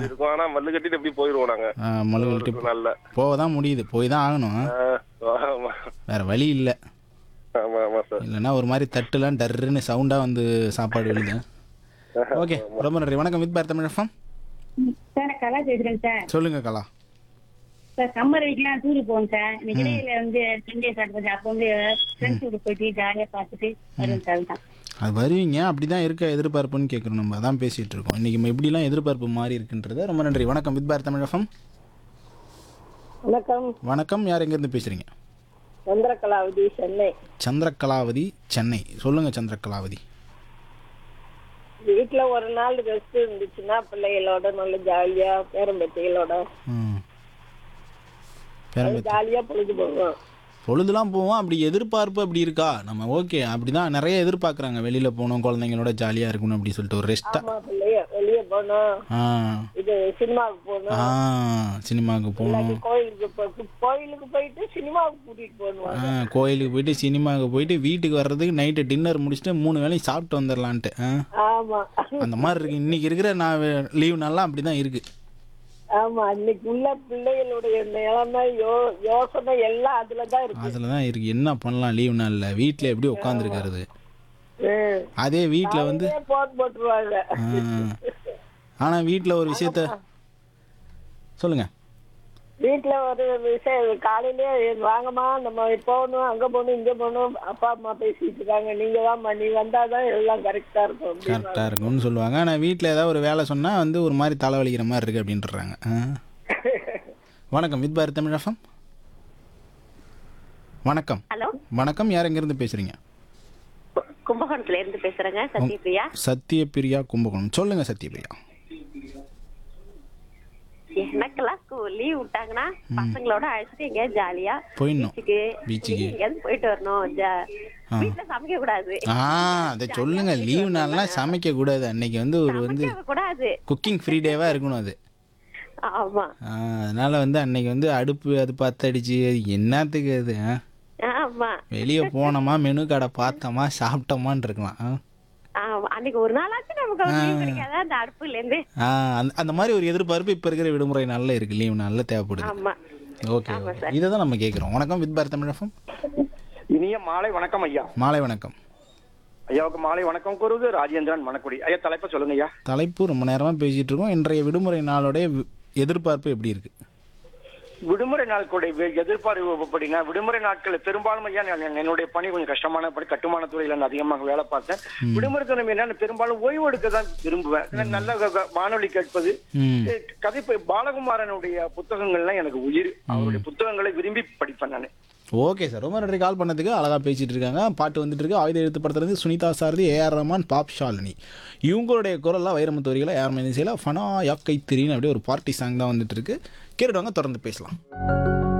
மாதிரி இருக்கும் ஆனா மல்லு கட்டிட்டு எப்படி போயிருவோம் நாங்க ஆ, மல்லு ஒரு கட்டிட்டு நல்ல போக தான் முடியுது போய் தான் ஆகணும் ஆமா வேற வழி இல்லை ஆமா ஆமா சார் இல்லைன்னா ஒரு மாதிரி தட்டுலாம் டர்ருன்னு சவுண்டாக வந்து சாப்பாடு விழுது ஓகே ரொம்ப நன்றி வணக்கம் வித் பார் தமிழ் எஃப்எம் சார் நான் கலா பேசுறேன் சார் சொல்லுங்க கலா சார் சம்மர் வீக்லாம் டூர் போவோம் சார் இன்னைக்கு இடையில வந்து டென் டேஸ் ஆகுது அப்போ வந்து ஃப்ரெண்ட்ஸ் கூட போயிட்டு ஜாலியா பார்த்துட்டு வருவோம் சார் தான் அது வருவீங்க அப்படி தான் இருக்க எதிர்பார்ப்புன்னு கேட்குறோம் நம்ம அதான் பேசிகிட்டு இருக்கோம் இன்றைக்கி நம்ம எப்படிலாம் எதிர்பார்ப்பு மாறி இருக்குன்றது ரொம்ப நன்றி வணக்கம் வித் பார் தமிழ் எஃப்எம் வணக்கம் வணக்கம் யார் எங்கேருந்து பேசுகிறீங்க சந்திரகலாவதி சென்னை சந்திரகலாவதி சென்னை சொல்லுங்கள் சந்திரகலாவதி வீட்டுல ஒரு நாள் ரெஸ்ட் இருந்துச்சுன்னா பிள்ளைகளோட நல்ல ஜாலியா பேரம்பேத்திகளோட ம் பேரம்பேத்தி ஜாலியா பொழுது போவோம் பொழுதுலாம் போவோம் அப்படி எதிர்பார்ப்பு அப்படி இருக்கா நம்ம ஓகே அப்படி தான் நிறைய எதிர்பார்க்குறாங்க வெளியில் போகணும் குழந்தைங்களோட ஜாலியாக இருக்கணும் அப்படி சொல்லிட்டு ஒரு ரெஸ்ட்டாக ஆமா பிள்ளைய வெளியே போகணும் ஆ இது சினிமாவுக்கு போகணும் ஆ சினிமாவுக்கு போகணும் கோயிலுக்கு போ- கோயிலுக்கு போயிட்டு சினிமாவுக்கு கூட்டிட்டு போகணும் ஆ கோயிலுக்கு போயிட்டு சினிமாவுக்கு போயிட்டு வீட்டுக்கு வர்றதுக்கு நைட்டு டின்னர் முடிச்சுட்டு மூணு வேளையும் சாப்பிட்டு வந்துடலான்ட்டு ஆ ஆமா அந்த மாதிரி இருக்கு இன்னைக்கு இருக்கிற நான் லீவ் நாள்லாம் அப்படி தான் இருக்கு ஆமா அன்னைக்கு உள்ள பிள்ளைகளுடைய நிலைமை யோ யோசனை எல்லாம் அதுலதான் இருக்கு அதில் தான் இருக்கு என்ன பண்ணலாம் லீவ் நாளில் வீட்டில் எப்படி உட்காந்துருக்கிறது ம். அதே வீட்டில் வந்து அதே போட்டு போட்டுருவாங்க ஆனால் வீட்டில் ஒரு விஷயத்த சொல்லுங்கள் வீட்டுல ஒரு விஷயம் காலையிலே வாங்கம்மா நம்ம போகணும் அங்க போகணும் இங்க போகணும் அப்பா அம்மா பேசிட்டு இருக்காங்க நீங்க வாம்மா நீ வந்தாதான் எல்லாம் கரெக்டா இருக்கும் அப்படின்னு. கரெக்டாக இருக்கும்னு சொல்லுவாங்க ஆனால் வீட்டில் ஏதாவது ஒரு வேலை சொன்னால் வந்து ஒரு மாதிரி தலைவலிக்கிற மாதிரி இருக்குது அப்படின்றாங்க ஆ. வணக்கம் வித் பாரத் தமிழ் எஃப்எம் வணக்கம் ஹலோ வணக்கம் யார் எங்கேருந்து பேசுகிறீங்க கும்பகோணத்துல இருந்து பேசுறேங்க சத்யபிரியா சத்யபிரியா கும்பகோணம் சொல்லுங்கள் சத்யபிரியா எனக்கெல்லாம் லீவ் விட்டாங்கன்னா பசங்களோட அழைச்சிட்டு எங்கேயாவது ஜாலியா போயிடணும் பீச்சுக்கு பீச்சுக்கு எங்கேயாவது போயிட்டு வரணும் ஜா- வீட்டுல சமைக்க கூடாது ஆ அதை சொல்லுங்க லீவ் நாள்லாம் சமைக்க கூடாது அன்னைக்கு வந்து ஒரு வந்து சமைக்க கூடாது குக்கிங் ஃப்ரீ டேவாக இருக்கணும் அது ஆமா ஆ, அதனால வந்து அன்னைக்கு வந்து அடுப்பு அது பத்தடிச்சு அது என்னத்துக்கு அது ஆ? ஆமா வெளியே போனோமா மெனு கடை பார்த்தோமா சாப்பிட்டோமான்னு இருக்கலாம் ஆ? ஆமா அன்னைக்கு ஒரு நாளாச்சும் நமக்கு லீவ் கிடைக்காதா அந்த அடுப்புல இருந்து ஆ, அந்த அந்த மாதிரி ஒரு எதிர்பார்ப்பு இப்போ இருக்கிற விடுமுறை நாளில் இருக்கு லீவ் நாளில் தேவைப்படுது ஆமா ஓகே இதை தான் நம்ம கேட்குறோம் வணக்கம் வித் பாரத் தமிழகம் இனிய மாலை வணக்கம் ஐயா மாலை வணக்கம் ஐயாவுக்கு மாலை வணக்கம் கூறுவது ராஜேந்திரன் மணக்குடி ஐயா தலைப்பை சொல்லுங்க ஐயா தலைப்பு ரொம்ப நேரமாக பேசிகிட்டு இருக்கோம் இன்றைய விடுமுறை நாளோடைய வி- எதிர்பார்ப்பு எப்படி இருக்கு விடுமுறை நாட்களுடைய வே- எதிர்பார்ப்பு எப்படின்னா விடுமுறை நாட்கள் பெரும்பாலும் ஐயா நான் என்னுடைய பணி கொஞ்சம் கஷ்டமான பணி கட்டுமான துறையில நான் அதிகமாக வேலை பார்த்தேன் விடுமுறை தினம் என்னன்னு பெரும்பாலும் ஓய்வு எடுக்க தான் விரும்புவேன் ஏன்னா நல்ல க- க- வானொலி கேட்பது ம் ஏ, கதை ப- பாலகுமாரனுடைய புத்தகங்கள்லாம் எனக்கு உயிர் அவருடைய புத்தகங்களை விரும்பி படிப்பேன் நான் ஓகே சார் ரொம்ப நன்றி கால் பண்ணதுக்கு அழகாக பேசிட்டு இருக்காங்க பாட்டு வந்துட்டு இருக்கு ஆயுத எழுத்து படத்துலேருந்து சுனிதா சாரதி ஏஆர் ரஹ்மான் பாப் ஷாலினி இவங்களுடைய குரல்லாம் வைரமுத்து வரிகளை ஏஆர் மைனிசையில் ஃபனா யாக்கை திரின்னு அப்படியே ஒரு பார்ட்டி சாங் தான் வந்துட்டு இருக்கு கேட்டுட்டு வாங்க தொடர்ந்து பேசலாம்